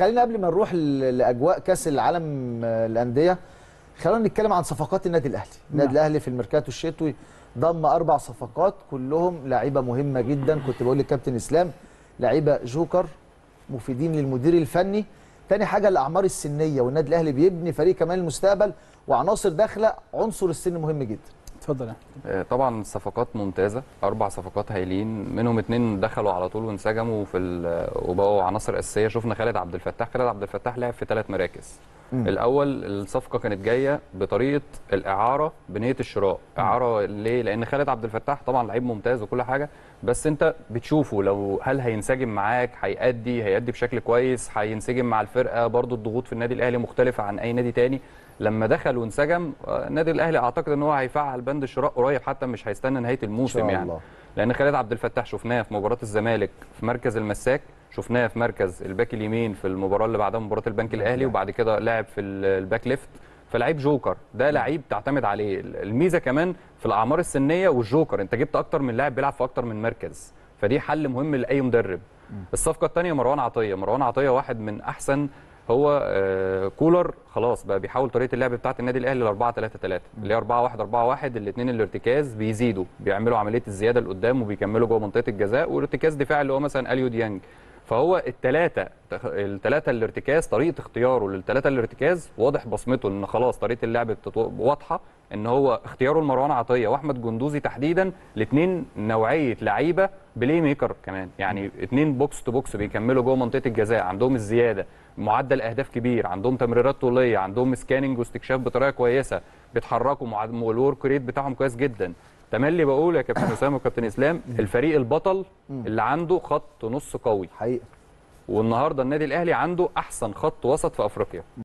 خلينا قبل ما نروح ل- لاجواء كاس العالم آه، الانديه خلينا نتكلم عن صفقات النادي الاهلي النادي نعم. الاهلي في الميركاتو الشتوي ضم اربع صفقات كلهم لعيبه مهمه جدا كنت بقول للكابتن اسلام لعيبه جوكر مفيدين للمدير الفني تاني حاجه الاعمار السنيه والنادي الاهلي بيبني فريق كمان المستقبل وعناصر داخله عنصر السن مهم جدا اتفضل يا آه، طبعا صفقات ممتازه اربع صفقات هايلين منهم اتنين دخلوا على طول وانسجموا في ال- وبقوا عناصر اساسيه شفنا خالد عبد الفتاح خالد عبد الفتاح لعب في ثلاث مراكز مم. الاول الصفقه كانت جايه بطريقه الاعاره بنيه الشراء اعاره ليه لان خالد عبد الفتاح طبعا لعيب ممتاز وكل حاجه بس انت بتشوفه لو هل هينسجم معاك هيأدي هيأدي بشكل كويس هينسجم مع الفرقه برضو الضغوط في النادي الاهلي مختلفه عن اي نادي تاني لما دخل وانسجم آه، النادي الاهلي اعتقد ان هو هيفعل بند الشراء قريب حتى مش هيستنى نهايه ان الموسم شاء يعني الله لان خالد عبد الفتاح شفناه في مباراه الزمالك في مركز المساك شفناه في مركز الباك اليمين في المباراه اللي بعدها مباراه البنك الاهلي وبعد كده لعب في ال- الباك ليفت فلعيب جوكر ده لعيب تعتمد عليه الميزه كمان في الاعمار السنيه والجوكر انت جبت اكتر من لاعب بيلعب في اكتر من مركز فدي حل مهم لاي مدرب الصفقه الثانيه مروان عطيه مروان عطيه واحد من احسن هو آه، كولر خلاص بقى بيحاول طريقه اللعب بتاعه النادي الاهلي ل 4 3 3 اللي هي 4 1 4 1 الاثنين الارتكاز بيزيدوا بيعملوا عمليه الزياده لقدام وبيكملوا جوه منطقه الجزاء وارتكاز دفاعي اللي هو مثلا اليو ديانج فهو الثلاثه الثلاثه الارتكاز طريقه اختياره للثلاثه الارتكاز واضح بصمته ان خلاص طريقه اللعب بتتو- واضحه ان هو اختياره لمروان عطيه واحمد جندوزي تحديدا الاثنين نوعيه لعيبه بلاي ميكر كمان يعني اثنين بوكس تو بوكس بيكملوا جوه منطقه الجزاء عندهم الزياده معدل اهداف كبير عندهم تمريرات طوليه عندهم سكاننج واستكشاف بطريقه كويسه بيتحركوا مع والورك ريت بتاعهم كويس جدا تملي بقول يا كابتن اسامه وكابتن اسلام الفريق البطل اللي عنده خط نص قوي حقيقه والنهارده النادي الاهلي عنده احسن خط وسط في افريقيا